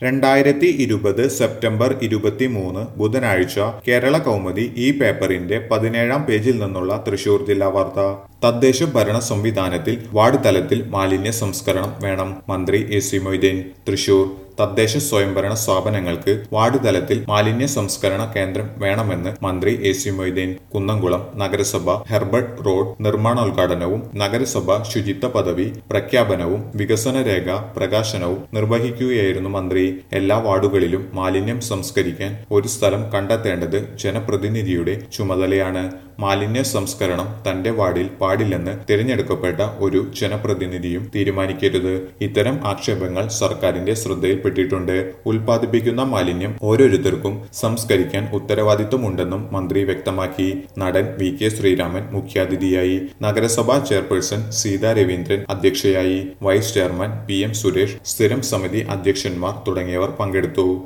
രണ്ടായിരത്തി ഇരുപത് സെപ്റ്റംബർ ഇരുപത്തിമൂന്ന് ബുധനാഴ്ച കേരള കൗമുദി ഈ പേപ്പറിന്റെ പതിനേഴാം പേജിൽ നിന്നുള്ള തൃശൂർ ജില്ലാ വാർത്ത തദ്ദേശ ഭരണ സംവിധാനത്തിൽ വാർഡ് തലത്തിൽ മാലിന്യ സംസ്കരണം വേണം മന്ത്രി എ സി മൊയ്തീൻ തൃശൂർ തദ്ദേശ സ്വയംഭരണ സ്ഥാപനങ്ങൾക്ക് വാർഡ് തലത്തിൽ മാലിന്യ സംസ്കരണ കേന്ദ്രം വേണമെന്ന് മന്ത്രി എ സി മൊയ്തീൻ കുന്നംകുളം നഗരസഭ ഹെർബർട്ട് റോഡ് നിർമ്മാണോദ്ഘാടനവും നഗരസഭ ശുചിത്വ പദവി പ്രഖ്യാപനവും വികസന രേഖ പ്രകാശനവും നിർവഹിക്കുകയായിരുന്നു മന്ത്രി എല്ലാ വാർഡുകളിലും മാലിന്യം സംസ്കരിക്കാൻ ഒരു സ്ഥലം കണ്ടെത്തേണ്ടത് ജനപ്രതിനിധിയുടെ ചുമതലയാണ് മാലിന്യ സംസ്കരണം തന്റെ വാർഡിൽ പാടില്ലെന്ന് തിരഞ്ഞെടുക്കപ്പെട്ട ഒരു ജനപ്രതിനിധിയും തീരുമാനിക്കരുത് ഇത്തരം ആക്ഷേപങ്ങൾ സർക്കാരിന്റെ ശ്രദ്ധയിൽപ്പെട്ടിട്ടുണ്ട് ഉൽപ്പാദിപ്പിക്കുന്ന മാലിന്യം ഓരോരുത്തർക്കും സംസ്കരിക്കാൻ ഉത്തരവാദിത്വമുണ്ടെന്നും മന്ത്രി വ്യക്തമാക്കി നടൻ വി കെ ശ്രീരാമൻ മുഖ്യാതിഥിയായി നഗരസഭാ ചെയർപേഴ്സൺ സീതാ രവീന്ദ്രൻ അധ്യക്ഷയായി vice chairman P M Suresh സ്ഥിരം സമിതി അധ്യക്ഷന്മാർ തുടങ്ങിയവർ പങ്കെടുത്തു